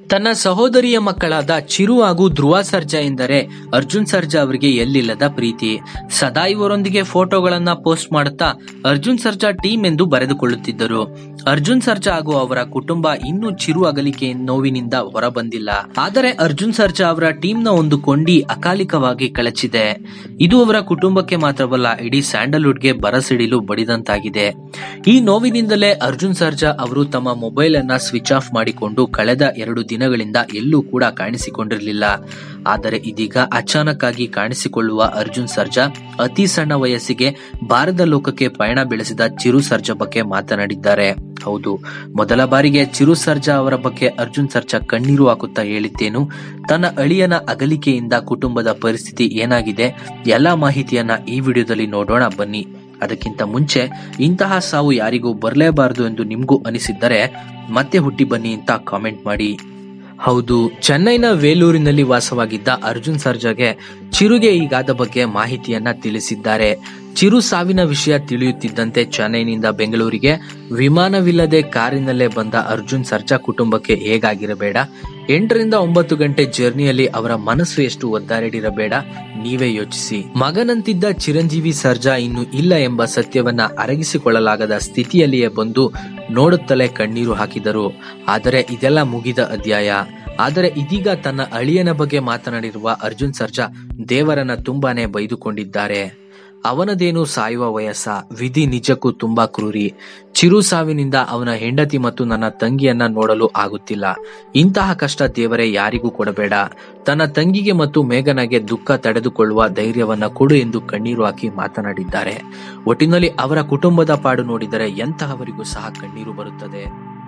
ತನ್ನ ಸಹೋದರಿಯ ಮಕ್ಕಳಾದ ಚಿರು ಹಾಗೂ ಧ್ರುವ ಸರ್ಜಾ ಎಂದರೆ ಅರ್ಜುನ್ ಸರ್ಜಾ ಅವರಿಗೆ ಎಲ್ಲಿಲ್ಲದ ಪ್ರೀತಿ ಸದಾ ಇವರೊಂದಿಗೆ ಫೋಟೋಗಳನ್ನ ಪೋಸ್ಟ್ ಮಾಡುತ್ತಾ ಅರ್ಜುನ್ ಸರ್ಜಾ ಟೀಮ್ ಎಂದು ಬರೆದುಕೊಳ್ಳುತ್ತಿದ್ದರು ಅರ್ಜುನ್ ಸರ್ಜಾ ಹಾಗೂ ಅವರ ಕುಟುಂಬ ಇನ್ನೂ ಚಿರು ಅಗಲಿಕೆ ನೋವಿನಿಂದ ಹೊರಬಂದಿಲ್ಲ ಆದರೆ ಅರ್ಜುನ್ ಸರ್ಜಾ ಅವರ ಟೀಮ್ನ ಒಂದು ಕೊಂಡಿ ಅಕಾಲಿಕವಾಗಿ ಕಳಚಿದೆ ಇದು ಅವರ ಕುಟುಂಬಕ್ಕೆ ಮಾತ್ರವಲ್ಲ ಇಡೀ ಸ್ಯಾಂಡಲ್ವುಡ್ಗೆ ಬರಸಿಡಿಲು ಬಡಿದಂತಾಗಿದೆ ಈ ನೋವಿನಿಂದಲೇ ಅರ್ಜುನ್ ಸರ್ಜಾ ಅವರು ತಮ್ಮ ಮೊಬೈಲ್ ಅನ್ನ ಸ್ವಿಚ್ ಆಫ್ ಮಾಡಿಕೊಂಡು ಕಳೆದ ಎರಡು ದಿನಗಳಿಂದ ಎಲ್ಲೂ ಕೂಡ ಕಾಣಿಸಿಕೊಂಡಿರಲಿಲ್ಲ ಆದರೆ ಇದೀಗ ಅಚಾನಕ್ ಆಗಿ ಕಾಣಿಸಿಕೊಳ್ಳುವ ಅರ್ಜುನ್ ಸರ್ಜಾ ಅತಿ ಸಣ್ಣ ವಯಸ್ಸಿಗೆ ಭಾರತ ಲೋಕಕ್ಕೆ ಪಯಣ ಬೆಳೆಸಿದ ಚಿರು ಸರ್ಜಾ ಬಗ್ಗೆ ಮಾತನಾಡಿದ್ದಾರೆ ಹೌದು ಮೊದಲ ಬಾರಿಗೆ ಚಿರು ಸರ್ಜಾ ಅವರ ಬಗ್ಗೆ ಅರ್ಜುನ್ ಸರ್ಜಾ ಕಣ್ಣೀರು ಹಾಕುತ್ತಾ ಹೇಳಿದ್ದೇನು ತನ್ನ ಅಳಿಯನ ಅಗಲಿಕೆಯಿಂದ ಕುಟುಂಬದ ಪರಿಸ್ಥಿತಿ ಏನಾಗಿದೆ ಎಲ್ಲಾ ಮಾಹಿತಿಯನ್ನ ಈ ವಿಡಿಯೋದಲ್ಲಿ ನೋಡೋಣ ಬನ್ನಿ ಅದಕ್ಕಿಂತ ಮುಂಚೆ ಇಂತಹ ಸಾವು ಯಾರಿಗೂ ಬರಲೇಬಾರದು ಎಂದು ನಿಮಗೂ ಅನಿಸಿದ್ದರೆ ಮತ್ತೆ ಹುಟ್ಟಿ ಬನ್ನಿ ಅಂತ ಕಾಮೆಂಟ್ ಮಾಡಿ ಹೌದು ಚೆನ್ನೈನ ವೇಲೂರಿನಲ್ಲಿ ವಾಸವಾಗಿದ್ದ ಅರ್ಜುನ್ ಸರ್ಜಾಗೆ ಚಿರುಗೆ ಈಗಾದ ಬಗ್ಗೆ ಮಾಹಿತಿಯನ್ನ ತಿಳಿಸಿದ್ದಾರೆ ಚಿರು ಸಾವಿನ ವಿಷಯ ತಿಳಿಯುತ್ತಿದ್ದಂತೆ ಚೆನ್ನೈನಿಂದ ಬೆಂಗಳೂರಿಗೆ ವಿಮಾನವಿಲ್ಲದೆ ಕಾರಿನಲ್ಲೇ ಬಂದ ಅರ್ಜುನ್ ಸರ್ಜಾ ಕುಟುಂಬಕ್ಕೆ ಹೇಗಾಗಿರಬೇಡ ಎಂಟರಿಂದ ಒಂಬತ್ತು ಗಂಟೆ ಜರ್ನಿಯಲ್ಲಿ ಅವರ ಮನಸ್ಸು ಎಷ್ಟು ಒದ್ದಾಡಿರಬೇಡ ನೀವೇ ಯೋಚಿಸಿ ಮಗನಂತಿದ್ದ ಚಿರಂಜೀವಿ ಸರ್ಜಾ ಇನ್ನು ಇಲ್ಲ ಎಂಬ ಸತ್ಯವನ್ನ ಅರಗಿಸಿಕೊಳ್ಳಲಾಗದ ಸ್ಥಿತಿಯಲ್ಲಿಯೇ ಬಂದು ನೋಡುತ್ತಲೇ ಕಣ್ಣೀರು ಹಾಕಿದರು ಆದರೆ ಇದೆಲ್ಲ ಮುಗಿದ ಅಧ್ಯಾಯ ಆದರೆ ಇದೀಗ ತನ್ನ ಅಳಿಯನ ಬಗ್ಗೆ ಮಾತನಾಡಿರುವ ಅರ್ಜುನ್ ಸರ್ಜಾ ದೇವರನ್ನ ತುಂಬಾನೇ ಬೈದುಕೊಂಡಿದ್ದಾರೆ ಅವನದೇನು ಸಾಯುವ ವಯಸ್ಸ ವಿಧಿ ನಿಜಕ್ಕೂ ತುಂಬಾ ಕ್ರೂರಿ ಚಿರು ಸಾವಿನಿಂದ ಅವನ ಹೆಂಡತಿ ಮತ್ತು ನನ್ನ ತಂಗಿಯನ್ನ ನೋಡಲು ಆಗುತ್ತಿಲ್ಲ ಇಂತಹ ಕಷ್ಟ ದೇವರೇ ಯಾರಿಗೂ ಕೊಡಬೇಡ ತನ್ನ ತಂಗಿಗೆ ಮತ್ತು ಮೇಘನಗೆ ದುಃಖ ತಡೆದುಕೊಳ್ಳುವ ಧೈರ್ಯವನ್ನ ಕೊಡು ಎಂದು ಕಣ್ಣೀರು ಹಾಕಿ ಮಾತನಾಡಿದ್ದಾರೆ ಒಟ್ಟಿನಲ್ಲಿ ಅವರ ಕುಟುಂಬದ ಪಾಡು ನೋಡಿದರೆ ಎಂತಹವರಿಗೂ ಸಹ ಕಣ್ಣೀರು ಬರುತ್ತದೆ